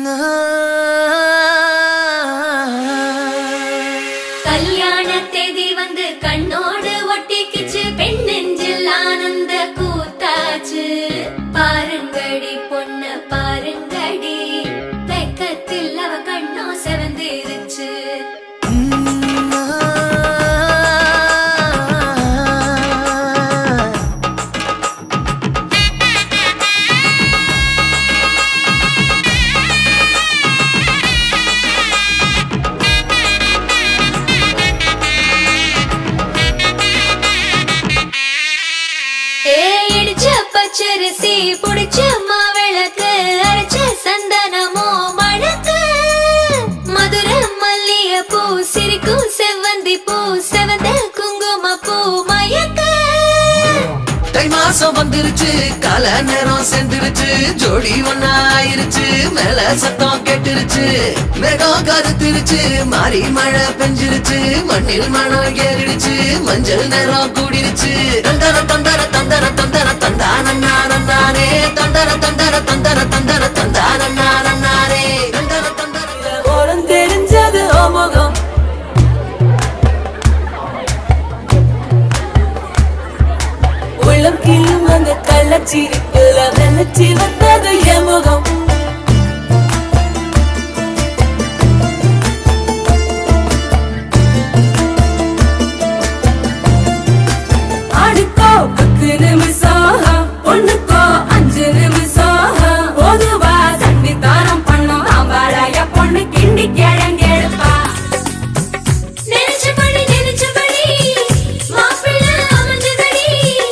கல்யாண தேதி வந்து கண்ணோடு ஒட்டிக்கிச்சு பெண் நெஞ்சில் ஆனந்த கூத்தாச்சு பாருங்கடி பொண்ணு பாருங்கடி வெக்கத்தில் அவ கண்ணோ செவந்திருச்சு ஏ இடிச்ச பச்சரிசி புடிச்ச மாவிளக்கு அரைச்ச சந்தனமோ மணக்கு மதுர மல்லிய பூ சிரிக்கும் செவ்வந்தி பூ செவந்த குங்கும பூ மயக்க தை மாசம் வந்துருச்சு கால நேரம் சேர்ந்துருச்சு ஜோடி ஒன்னா ஆயிருச்சு மேல சத்தம் கேட்டுருச்சு மேகம் கருத்துருச்சு மாறி மழை பெஞ்சிருச்சு மண்ணில் மணம் ஏறிடுச்சு மஞ்சள் நேரம் கூடிருச்சு தந்தர தந்தர தந்தர தந்தர தந்தானே தந்தர தந்தர தந்தர தந்தர தந்தானே தந்தர தந்தர ஓரம் தெரிஞ்சது ஓமுகம் உள்ளம் கீழும் அந்த கள்ளச்சிரிப்புல நினைச்சு வந்தது என் முகம் ஆடுக்கோ பத்து நிமிஷம் பொண்ணுக்கோ அஞ்சு நிமிஷம் பொதுவா சண்டித்தாரம் பண்ணும் ஆம்பாளைய பொண்ணு கிண்டி கிழங்கெடுப்பா நினைச்சபடி நினைச்சபடி மாப்பிள்ளை அமைஞ்சதடி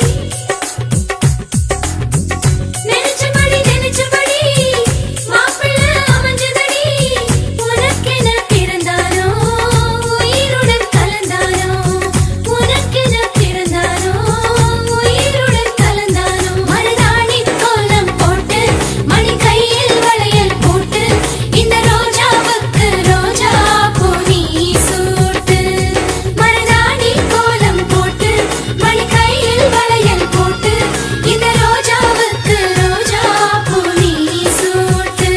நினைச்சபடி நினைச்சபடி மாப்பிள்ளை அமைஞ்சதடி உனக்கென பிறந்தானோ உயிருடன் கலந்தானோ உனக்கென பிறந்தானோ உயிருடன் கலந்தானோ மருதாணி கோலம் போட்டு மணி கையில் வளையல் போட்டு இந்த ரோஜாவுக்கு ரோஜா பூ நீ சூட்டு மருதாணி கோலம் போட்டு மணி கையில் வளையல் போட்டு இந்த ரோஜாவுக்கு ரோஜா பூ நீ சூட்டு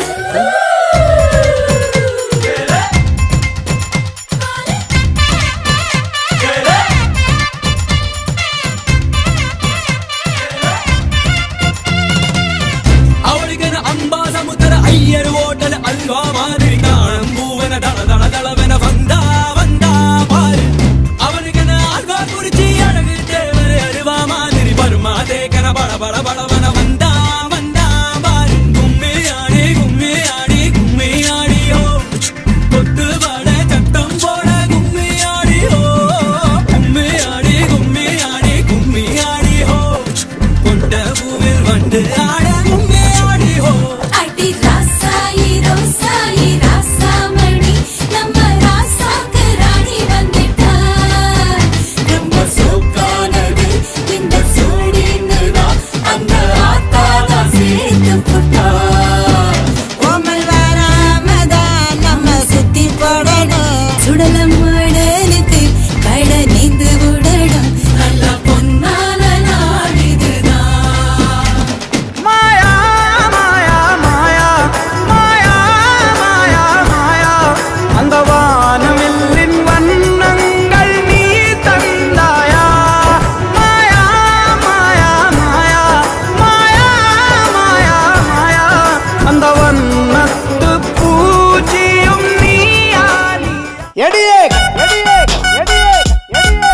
ಅವಳಿಗನ ಅಂಬಾ ಸಮುದ್ರ ಅಯ್ಯರು ಓಟದ ಅಲ್ವಾ ಮಾದರಿ ಕಾಣಂಬೂವನ ದಳ ದಳ ದಳವೆನ ಬಂದ ಬಂದ பாரு அவனுக்கென ஆழ்வா குறிச்சி அழகு தேவர் அருவா மாதிரி வருமா தேக்கன பட பட படவன வந்தா வந்தா பாரு கும்மி ஆடி கும்மி ஆடி கும்மி ஆடியோ கொத்து பட சத்தம் போட கும்மி ஆடியோ கும்மி ஆடி கும்மி ஆடி கும்மி ஆடியோ கொண்ட பூவில் வந்து ஆட கும்மி ஆடியோ அடி ராசாயி ரோசாயி ராசாமணி நம்ம ராசாக்கு ராணி வந்துட்டா ரொம்ப சோக்கானது இந்த சூடினுதான் அந்த ஆத்தாவா சேர்த்து புட்டா கோமல் வராமதான் நம்ம சுத்தி போடணும் சுடலம் மடலுக்கு கட நீந்து விடணும் நல்ல பொன்னான நாள் இதுதான் மாயா மாயா மாயா மாயா மாயா மாயா அந்த வானவில்லின் வண்ணங்கள் நீ தந்தாயா மாயா மாயா மாயா மாயா மாயா மாயா அந்த வண்ணத்து பூஜியும் நீயா எடியே எடியே எடியே எடியே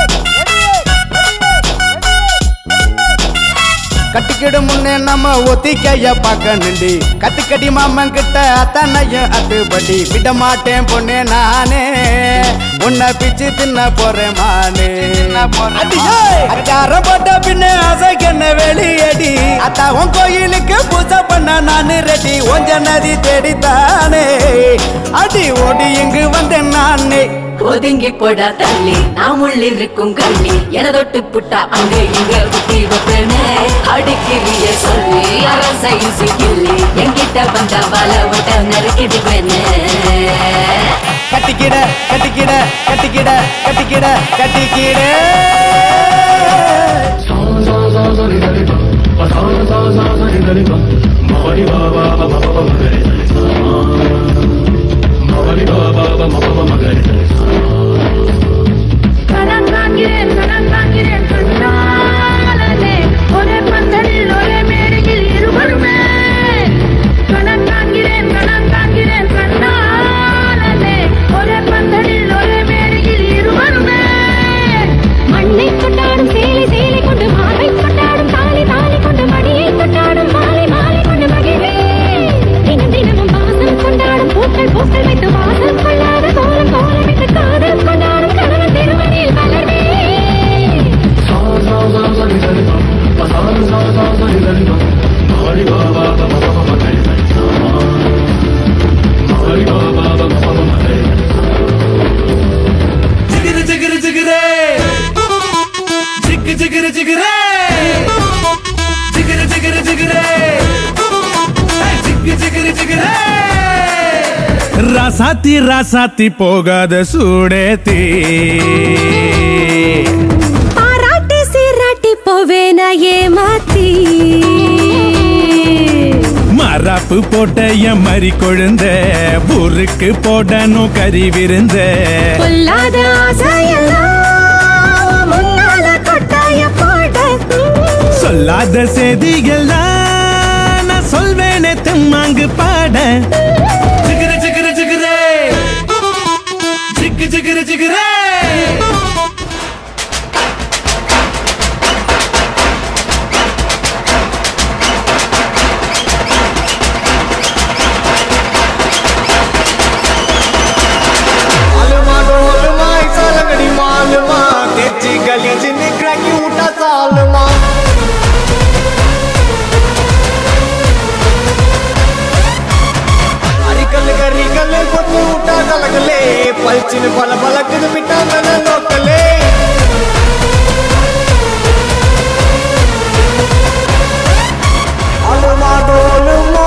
கட்டிக்கிடு முன்னே நம்ம ஒத்திக்கைய பார்க்கணுண்டி கத்துக்கடி மாமன் கிட்ட அத்தனையும் அத்துப்படி விட மாட்டேன் பொண்ணே நானே உன்னை பிச்சு தின்ன போறேன் மானே அச்சாரம் போட்ட பின்ன அசைக்கண்ண வெளியடி அத்தா உன் கோயிலுக்கு பூஜை பண்ண நானு ரெடி ஒஞ்ச நதி தேடித்தானே அடி ஓடி இங்கு வந்தேன் நானே ஒதுங்கி போடா தள்ளி நாம் உள்ளிருக்கும் கள்ளி என தொட்டு புட்டா அங்க இங்க குட்டி வைப்பேனே அடிக்கிறிய சொல்லி அரசைசி கிள்ளி என்கிட்ட வந்த வல விட்ட நறுக்கிடுவேனே கட்டிக்கிட கட்டிக்கிட கட்டிக்கிட கட்டிக்கிட கட்டிக்கிட Ba ba ba ba ba ba ba ba ba ba ba ba ba ba ba ba ba ராசாத்தி ராசாத்தி போகாத சூடேத்தி பாராட்டி சீராட்டி போவேனா ஏமாத்தி மராப்பு போட்ட என் மறி கொழுந்த ஊருக்கு போடணும் கறி விருந்த பொல்லாத ஆசையெல்லாம் முன்னால கொட்டாய போட சொல்லாத செய்திகள்லாம் நான் சொல்வேனே தெம்மாங்கு பாட ஜிகிர ஜிகிர ஜிகிரே ஜிகு ஜிகிர ஜிகிரே मालूमा डोलमा ऐसा लगड़ी मालूमा तेजी गली च निकरा की उठा सालमा అరికల్ గరికల్ కొట్టు ఉట్టా కలగలే పల్చిన పల పలక మిట్టా నల లోకలే అలుమా డోలుమా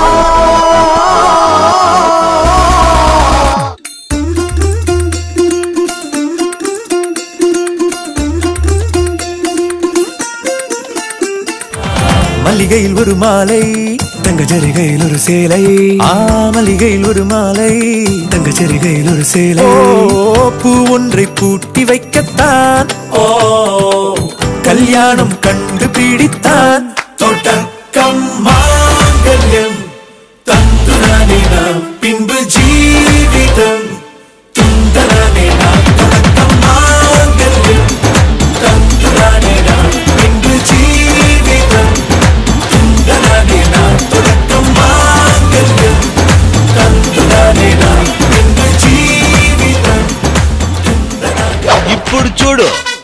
மல்லிகையில் ஒரு மாலை தங்க ஜரிகையில் ஒரு சேலை ஆ மல்லிகையில் ஒரு மாலை தங்க ஜரிகையில் ஒரு சேலை ஓ பூ ஒன்றை பூட்டி வைக்கத்தான் ஓ கல்யாணம் கண்டு பிடித்தான் தொடக்கம் மாங்கல்யம் தந்துரானே நாம் பின்பு ஜீவிதம் துந்தரானே நாம் தொடக்கம் மாங்கல்யம் தந்துரானே நாம் பின்பு ஜீவிதம் துந்தரானே நாம் தொடக்கம் மாங்கல்யம் தந்துரானே நாம் பின்பு జీవితం ఇప్పుడు చూడు